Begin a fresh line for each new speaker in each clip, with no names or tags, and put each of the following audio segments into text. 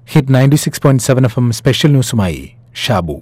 hit ninety six point seven F M special ന്യൂസുമായി ഷാബു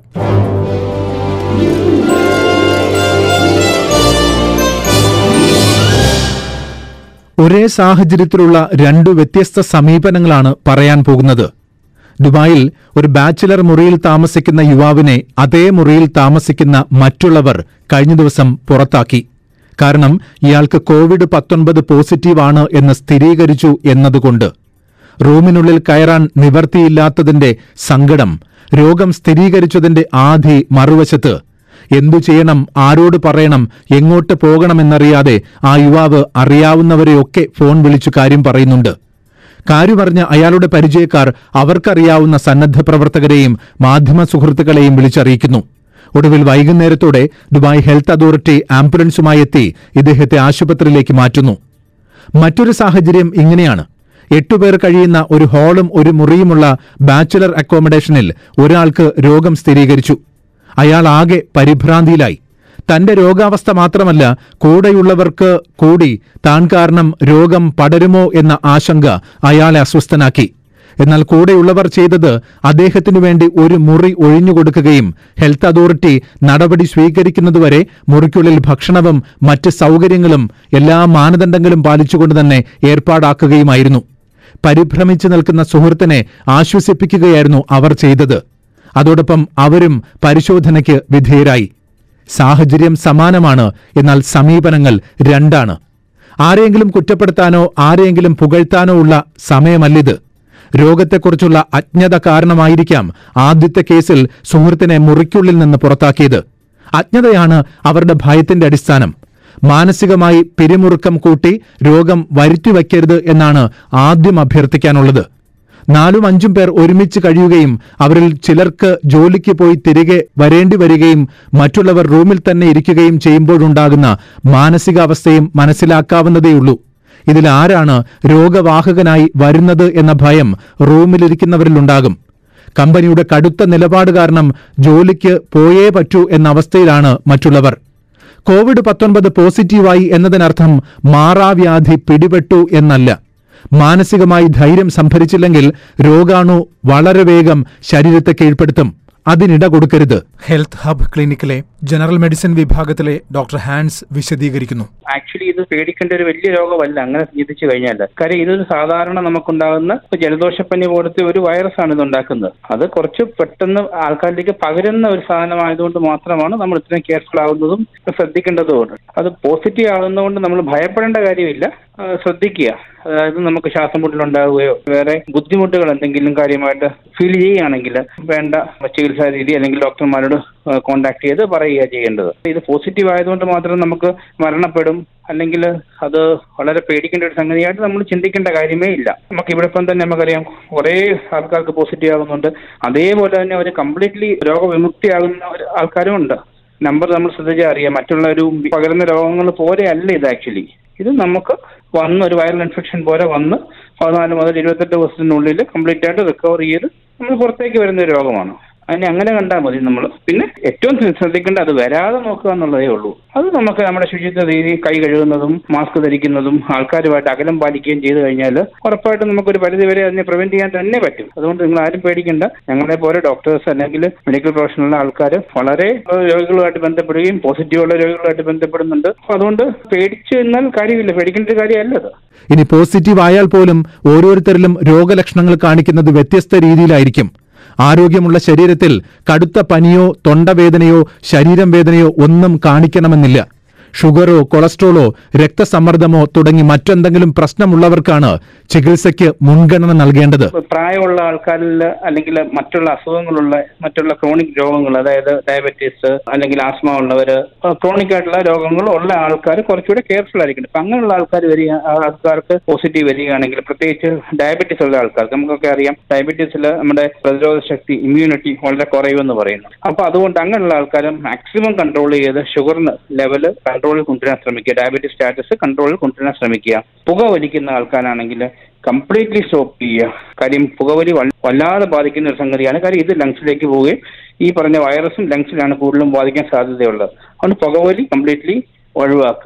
ഒരേ സാഹചര്യത്തിലുള്ള രണ്ടു വ്യത്യസ്ത സമീപനങ്ങളാണ് പറയാൻ പോകുന്നത് ദുബായിൽ ഒരു ബാച്ചിലർ മുറിയിൽ താമസിക്കുന്ന യുവാവിനെ അതേ മുറിയിൽ താമസിക്കുന്ന മറ്റുള്ളവർ കഴിഞ്ഞ ദിവസം പുറത്താക്കി കാരണം ഇയാൾക്ക് കോവിഡ് പത്തൊൻപത് പോസിറ്റീവാണ് എന്ന് സ്ഥിരീകരിച്ചു എന്നതുകൊണ്ട് റൂമിനുള്ളിൽ കയറാൻ നിവർത്തിയില്ലാത്തതിന്റെ സങ്കടം രോഗം സ്ഥിരീകരിച്ചതിന്റെ ആധി മറുവശത്ത് എന്തു ചെയ്യണം ആരോട് പറയണം എങ്ങോട്ട് പോകണമെന്നറിയാതെ ആ യുവാവ് അറിയാവുന്നവരെയൊക്കെ ഫോൺ വിളിച്ചു കാര്യം പറയുന്നുണ്ട് കാര്യമറിഞ്ഞ അയാളുടെ പരിചയക്കാർ അവർക്കറിയാവുന്ന സന്നദ്ധ പ്രവർത്തകരെയും മാധ്യമ സുഹൃത്തുക്കളെയും വിളിച്ചറിയിക്കുന്നു ഒടുവിൽ വൈകുന്നേരത്തോടെ ദുബായ് ഹെൽത്ത് അതോറിറ്റി ആംബുലൻസുമായി എത്തി ഇദ്ദേഹത്തെ ആശുപത്രിയിലേക്ക് മാറ്റുന്നു മറ്റൊരു സാഹചര്യം ഇങ്ങനെയാണ് എട്ടുപേർ കഴിയുന്ന ഒരു ഹാളും ഒരു മുറിയുമുള്ള ബാച്ചുലർ അക്കോമഡേഷനിൽ ഒരാൾക്ക് രോഗം സ്ഥിരീകരിച്ചു അയാൾ ആകെ പരിഭ്രാന്തിയിലായി തന്റെ രോഗാവസ്ഥ മാത്രമല്ല കൂടെയുള്ളവർക്ക് കൂടി താൻ കാരണം രോഗം പടരുമോ എന്ന ആശങ്ക അയാളെ അസ്വസ്ഥനാക്കി എന്നാൽ കൂടെയുള്ളവർ ചെയ്തത് അദ്ദേഹത്തിനു വേണ്ടി ഒരു മുറി ഒഴിഞ്ഞുകൊടുക്കുകയും ഹെൽത്ത് അതോറിറ്റി നടപടി സ്വീകരിക്കുന്നതുവരെ മുറിക്കുള്ളിൽ ഭക്ഷണവും മറ്റ് സൗകര്യങ്ങളും എല്ലാ മാനദണ്ഡങ്ങളും പാലിച്ചുകൊണ്ട് തന്നെ ഏർപ്പാടാക്കുകയുമായിരുന്നു പരിഭ്രമിച്ചു നിൽക്കുന്ന സുഹൃത്തിനെ ആശ്വസിപ്പിക്കുകയായിരുന്നു അവർ ചെയ്തത് അതോടൊപ്പം അവരും പരിശോധനയ്ക്ക് വിധേയരായി സാഹചര്യം സമാനമാണ് എന്നാൽ സമീപനങ്ങൾ രണ്ടാണ് ആരെയെങ്കിലും കുറ്റപ്പെടുത്താനോ ആരെയെങ്കിലും പുകഴ്ത്താനോ ഉള്ള സമയമല്ലിത് രോഗത്തെക്കുറിച്ചുള്ള അജ്ഞത കാരണമായിരിക്കാം ആദ്യത്തെ കേസിൽ സുഹൃത്തിനെ മുറിക്കുള്ളിൽ നിന്ന് പുറത്താക്കിയത് അജ്ഞതയാണ് അവരുടെ ഭയത്തിന്റെ അടിസ്ഥാനം മാനസികമായി പിരിമുറുക്കം കൂട്ടി രോഗം വരുത്തിവയ്ക്കരുത് എന്നാണ് ആദ്യം അഭ്യർത്ഥിക്കാനുള്ളത് നാലും അഞ്ചും പേർ ഒരുമിച്ച് കഴിയുകയും അവരിൽ ചിലർക്ക് ജോലിക്ക് പോയി തിരികെ വരേണ്ടി വരികയും മറ്റുള്ളവർ റൂമിൽ തന്നെ ഇരിക്കുകയും ചെയ്യുമ്പോഴുണ്ടാകുന്ന മാനസികാവസ്ഥയും മനസ്സിലാക്കാവുന്നതേയുള്ളൂ ഇതിൽ ആരാണ് രോഗവാഹകനായി വരുന്നത് എന്ന ഭയം റൂമിലിരിക്കുന്നവരിലുണ്ടാകും കമ്പനിയുടെ കടുത്ത നിലപാട് കാരണം ജോലിക്ക് പോയേ പറ്റൂ എന്ന അവസ്ഥയിലാണ് മറ്റുള്ളവർ കോവിഡ് പത്തൊൻപത് പോസിറ്റീവായി എന്നതിനർത്ഥം മാറാവ്യാധി പിടിപെട്ടു എന്നല്ല മാനസികമായി ധൈര്യം സംഭരിച്ചില്ലെങ്കിൽ രോഗാണു വളരെ വേഗം ശരീരത്തെ കീഴ്പ്പെടുത്തും അതിനിട കൊടുക്കരുത് ഹെൽത്ത് ഹബ് ക്ലിനിക്കിലെ ജനറൽ മെഡിസിൻ വിഭാഗത്തിലെ ഡോക്ടർ ഹാൻസ് വിശദീകരിക്കുന്നു
ആക്ച്വലി ഇത് പേടിക്കേണ്ട ഒരു വലിയ രോഗമല്ല അങ്ങനെ ചിന്തിച്ചു കഴിഞ്ഞാൽ കാര്യം ഇതൊരു സാധാരണ നമുക്കുണ്ടാകുന്ന ഇപ്പൊ ജലദോഷപ്പനി പോലത്തെ ഒരു വൈറസാണ് ഇത് ഉണ്ടാക്കുന്നത് അത് കുറച്ച് പെട്ടെന്ന് ആൾക്കാരിലേക്ക് പകരുന്ന ഒരു സാധനമായതുകൊണ്ട് മാത്രമാണ് നമ്മൾ ഇത്രയും കെയർഫുൾ ആവുന്നതും ശ്രദ്ധിക്കേണ്ടതുകൊണ്ട് അത് പോസിറ്റീവ് ആകുന്നതുകൊണ്ട് നമ്മൾ ഭയപ്പെടേണ്ട കാര്യമില്ല ആ, ശ്രദ്ധിക്കുക അതായത് നമുക്ക് ശ്വാസം മുട്ടലുണ്ടാവുകയോ വേറെ ബുദ്ധിമുട്ടുകൾ എന്തെങ്കിലും കാര്യമായിട്ട് ഫീൽ ചെയ്യുകയാണെങ്കിൽ വേണ്ട ചികിത്സാ രീതി അല്ലെങ്കിൽ ഡോക്ടർമാരോട് കോൺടാക്ട് ചെയ്ത് പറയുക ചെയ്യേണ്ടത് ഇത് പോസിറ്റീവ് ആയതുകൊണ്ട് മാത്രം നമുക്ക് മരണപ്പെടും അല്ലെങ്കിൽ അത് വളരെ പേടിക്കേണ്ട ഒരു സംഗതിയായിട്ട് നമ്മൾ ചിന്തിക്കേണ്ട കാര്യമേ ഇല്ല നമുക്ക് ഇവിടെ ഇപ്പം തന്നെ നമുക്കറിയാം കുറേ ആൾക്കാർക്ക് പോസിറ്റീവ് ആകുന്നുണ്ട് അതേപോലെ തന്നെ അവർ കംപ്ലീറ്റ്ലി രോഗവിമുക്തിയാകുന്ന ഒരു ആൾക്കാരും ഉണ്ട് നമ്പർ നമ്മൾ ശ്രദ്ധിച്ചാൽ അറിയാം മറ്റുള്ള ഒരു പകരുന്ന രോഗങ്ങൾ പോലെ അല്ല ഇത് ആക്ച്വലി ഇത് നമുക്ക് വന്ന് ഒരു വൈറൽ ഇൻഫെക്ഷൻ പോലെ വന്ന് പതിനാല് മുതൽ ഇരുപത്തെട്ട് ദിവസത്തിനുള്ളിൽ കംപ്ലീറ്റ് ആയിട്ട് റിക്കവർ ചെയ്ത് നമ്മൾ പുറത്തേക്ക് വരുന്ന ഒരു രോഗമാണ് അതിനെ അങ്ങനെ കണ്ടാൽ മതി നമ്മൾ പിന്നെ ഏറ്റവും ശ്രദ്ധിക്കേണ്ട അത് വരാതെ നോക്കുക എന്നുള്ളതേ ഉള്ളൂ അത് നമുക്ക് നമ്മുടെ ശുചിത്വ രീതി കൈ കഴുകുന്നതും മാസ്ക് ധരിക്കുന്നതും ആൾക്കാരുമായിട്ട് അകലം പാലിക്കുകയും ചെയ്തു കഴിഞ്ഞാൽ ഉറപ്പായിട്ടും നമുക്കൊരു പരിധി വരെ അതിനെ പ്രിവെന്റ് ചെയ്യാൻ തന്നെ പറ്റും അതുകൊണ്ട് നിങ്ങൾ ആരും പേടിക്കേണ്ട ഞങ്ങളെ പോലെ ഡോക്ടേഴ്സ് അല്ലെങ്കിൽ മെഡിക്കൽ പ്രൊഫഷണൽ ആൾക്കാർ വളരെ ഏഹ്, രോഗികളുമായിട്ട് ബന്ധപ്പെടുകയും പോസിറ്റീവുള്ള രോഗികളുമായിട്ട് ബന്ധപ്പെടുന്നുണ്ട് അപ്പൊ അതുകൊണ്ട് പേടിച്ചു എന്നാൽ കാര്യമില്ല പേടിക്കേണ്ട ഒരു കാര്യമല്ല അത്
ഇനി പോസിറ്റീവ് ആയാൽ പോലും ഓരോരുത്തരിലും രോഗലക്ഷണങ്ങൾ കാണിക്കുന്നത് വ്യത്യസ്ത രീതിയിലായിരിക്കും ആരോഗ്യമുള്ള ശരീരത്തിൽ കടുത്ത പനിയോ തൊണ്ടവേദനയോ ശരീരം വേദനയോ ഒന്നും കാണിക്കണമെന്നില്ല ഷുഗറോ കൊളസ്ട്രോളോ രക്തസമ്മർദ്ദമോ തുടങ്ങി മറ്റെന്തെങ്കിലും പ്രശ്നമുള്ളവർക്കാണ് ചികിത്സയ്ക്ക് മുൻഗണന നൽകേണ്ടത്
പ്രായമുള്ള ആൾക്കാരിൽ അല്ലെങ്കിൽ മറ്റുള്ള അസുഖങ്ങളുള്ള മറ്റുള്ള ക്രോണിക് രോഗങ്ങൾ അതായത് ഡയബറ്റീസ് അല്ലെങ്കിൽ ആസ്മ ഉള്ളവർ ക്രോണിക് ആയിട്ടുള്ള രോഗങ്ങൾ ഉള്ള ആൾക്കാർ കുറച്ചുകൂടെ കെയർഫുൾ ആയിരിക്കണം അപ്പൊ അങ്ങനെയുള്ള ആൾക്കാർ വരിക ആ ആൾക്കാർക്ക് പോസിറ്റീവ് വരികയാണെങ്കിൽ പ്രത്യേകിച്ച് ഡയബറ്റീസ് ഉള്ള ആൾക്കാർക്ക് നമുക്കൊക്കെ അറിയാം ഡയബറ്റീസിൽ നമ്മുടെ പ്രതിരോധ ശക്തി ഇമ്മ്യൂണിറ്റി വളരെ കുറയുമെന്ന് പറയുന്നു അപ്പൊ അതുകൊണ്ട് അങ്ങനെയുള്ള ആൾക്കാർ മാക്സിമം കൺട്രോൾ ചെയ്ത് ഷുഗറിന് ലെവല് കൺട്രോളിൽ കൊണ്ടുവരാൻ ശ്രമിക്കുക ഡയബറ്റീസ് സ്റ്റാറ്റസ് കൺട്രോളിൽ കൊണ്ടുവരാൻ ശ്രമിക്കുക പുക വലിക്കുന്ന ആൾക്കാരാണെങ്കിൽ കംപ്ലീറ്റ്ലി സ്റ്റോപ്പ് ചെയ്യുക കാര്യം പുകവലി വൽ- വല്ലാതെ ബാധിക്കുന്ന ഒരു സംഗതിയാണ് കാര്യം ഇത് ലങ്സിലേക്ക് പോവുകയും ഈ പറഞ്ഞ വൈറസും ലങ്സിലാണ് കൂടുതലും ബാധിക്കാൻ സാധ്യതയുള്ളത് അതുകൊണ്ട് പുകവലി കംപ്ലീറ്റ്ലി ഒഴിവാക്കുക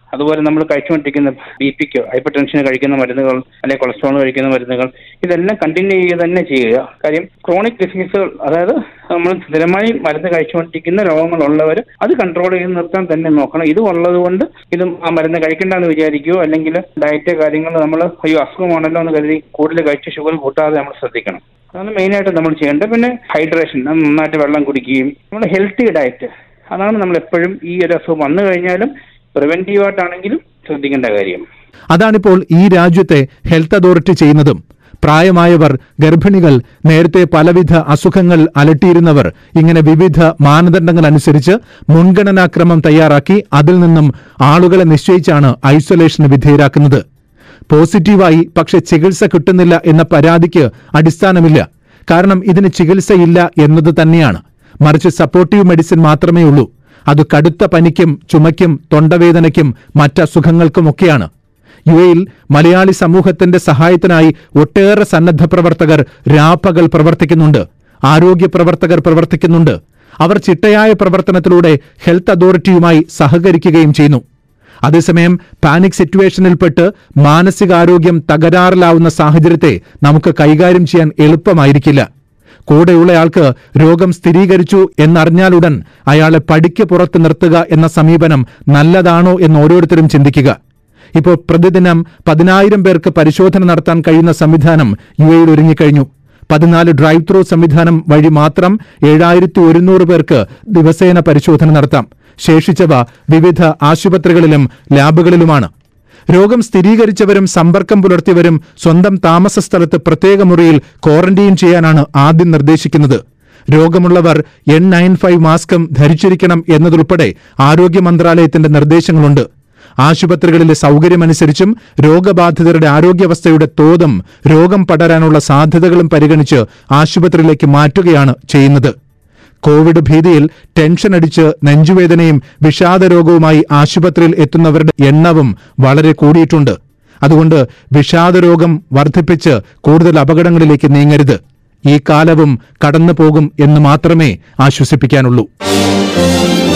അതുപോലെ നമ്മൾ കഴിച്ചുകൊണ്ടിരിക്കുന്ന ബി പിക്ക് ഹൈപ്പർ ടെൻഷന് കഴിക്കുന്ന മരുന്നുകൾ അല്ലെങ്കിൽ കൊളസ്ട്രോൾ കഴിക്കുന്ന മരുന്നുകൾ ഇതെല്ലാം കണ്ടിന്യൂ ചെയ്യുക തന്നെ ചെയ്യുക കാര്യം ക്രോണിക് ഡിസീസുകൾ അതായത് നമ്മൾ സ്ഥിരമായി മരുന്ന് കഴിച്ചുകൊണ്ടിരിക്കുന്ന രോഗങ്ങളുള്ളവർ അത് കൺട്രോൾ ചെയ്ത് നിർത്താൻ തന്നെ നോക്കണം ഇത് ഉള്ളത് കൊണ്ട് ഇതും ആ മരുന്ന് കഴിക്കണ്ടെന്ന് വിചാരിക്കുകയോ അല്ലെങ്കിൽ ഡയറ്റ് കാര്യങ്ങൾ നമ്മൾ അയ്യോ അസുഖമാണല്ലോ എന്ന് കരുതി കൂടുതൽ കഴിച്ച് ഷുഗർ കൂട്ടാതെ നമ്മൾ ശ്രദ്ധിക്കണം അതാണ് മെയിനായിട്ട് നമ്മൾ ചെയ്യേണ്ടത് പിന്നെ ഹൈഡ്രേഷൻ നന്നായിട്ട് വെള്ളം കുടിക്കുകയും നമ്മൾ ഹെൽത്തി ഡയറ്റ് അതാണ് നമ്മൾ എപ്പോഴും ഈ ഒരു അസുഖം വന്നു കഴിഞ്ഞാലും പ്രിവെന്റീവ് ആയിട്ടാണെങ്കിലും ശ്രദ്ധിക്കേണ്ട കാര്യം
അതാണിപ്പോൾ ഈ രാജ്യത്തെ ഹെൽത്ത് അതോറിറ്റി ചെയ്യുന്നതും പ്രായമായവർ ഗർഭിണികൾ നേരത്തെ പലവിധ അസുഖങ്ങൾ അലട്ടിയിരുന്നവർ ഇങ്ങനെ വിവിധ മാനദണ്ഡങ്ങൾ അനുസരിച്ച് മുൻഗണനാക്രമം തയ്യാറാക്കി അതിൽ നിന്നും ആളുകളെ നിശ്ചയിച്ചാണ് ഐസൊലേഷന് വിധേയരാക്കുന്നത് പോസിറ്റീവായി പക്ഷെ ചികിത്സ കിട്ടുന്നില്ല എന്ന പരാതിക്ക് അടിസ്ഥാനമില്ല കാരണം ഇതിന് ചികിത്സയില്ല എന്നത് തന്നെയാണ് മറിച്ച് സപ്പോർട്ടീവ് മെഡിസിൻ മാത്രമേ ഉള്ളൂ അത് കടുത്ത പനിക്കും ചുമയ്ക്കും തൊണ്ടവേദനയ്ക്കും മറ്റസുഖങ്ങൾക്കുമൊക്കെയാണ് യു എയിൽ മലയാളി സമൂഹത്തിന്റെ സഹായത്തിനായി ഒട്ടേറെ സന്നദ്ധ പ്രവർത്തകർ രാപ്പകൽ പ്രവർത്തിക്കുന്നുണ്ട് ആരോഗ്യ പ്രവർത്തകർ പ്രവർത്തിക്കുന്നുണ്ട് അവർ ചിട്ടയായ പ്രവർത്തനത്തിലൂടെ ഹെൽത്ത് അതോറിറ്റിയുമായി സഹകരിക്കുകയും ചെയ്യുന്നു അതേസമയം പാനിക് സിറ്റുവേഷനിൽപ്പെട്ട് മാനസികാരോഗ്യം തകരാറിലാവുന്ന സാഹചര്യത്തെ നമുക്ക് കൈകാര്യം ചെയ്യാൻ എളുപ്പമായിരിക്കില്ല കൂടെയുള്ളയാൾക്ക് രോഗം സ്ഥിരീകരിച്ചു എന്നറിഞ്ഞാലുടൻ അയാളെ പടിക്ക് പുറത്ത് നിർത്തുക എന്ന സമീപനം നല്ലതാണോ എന്ന് ഓരോരുത്തരും ചിന്തിക്കുക ഇപ്പോൾ പ്രതിദിനം പതിനായിരം പേർക്ക് പരിശോധന നടത്താൻ കഴിയുന്ന സംവിധാനം യു എയിൽ ഒരുങ്ങിക്കഴിഞ്ഞു പതിനാല് ഡ്രൈവ് ത്രൂ സംവിധാനം വഴി മാത്രം ഏഴായിരത്തി ഒരുന്നൂറ് പേർക്ക് ദിവസേന പരിശോധന നടത്താം ശേഷിച്ചവ വിവിധ ആശുപത്രികളിലും ലാബുകളിലുമാണ് രോഗം സ്ഥിരീകരിച്ചവരും സമ്പർക്കം പുലർത്തിയവരും സ്വന്തം താമസ സ്ഥലത്ത് പ്രത്യേക മുറിയിൽ ക്വാറന്റൈൻ ചെയ്യാനാണ് ആദ്യം നിർദ്ദേശിക്കുന്നത് രോഗമുള്ളവർ എൻ നയൻ ഫൈവ് മാസ്കും ധരിച്ചിരിക്കണം എന്നതുൾപ്പെടെ ആരോഗ്യ മന്ത്രാലയത്തിന്റെ നിർദ്ദേശങ്ങളുണ്ട് ആശുപത്രികളിലെ സൗകര്യമനുസരിച്ചും രോഗബാധിതരുടെ ആരോഗ്യാവസ്ഥയുടെ തോതും രോഗം പടരാനുള്ള സാധ്യതകളും പരിഗണിച്ച് ആശുപത്രിയിലേക്ക് മാറ്റുകയാണ് ചെയ്യുന്നത് കോവിഡ് ഭീതിയിൽ ടെൻഷൻ അടിച്ച് നെഞ്ചുവേദനയും വിഷാദരോഗവുമായി ആശുപത്രിയിൽ എത്തുന്നവരുടെ എണ്ണവും വളരെ കൂടിയിട്ടുണ്ട് അതുകൊണ്ട് വിഷാദരോഗം വർദ്ധിപ്പിച്ച് കൂടുതൽ അപകടങ്ങളിലേക്ക് നീങ്ങരുത് ഈ കാലവും കടന്നു പോകും എന്ന് മാത്രമേ ആശ്വസിപ്പിക്കാനുള്ളൂ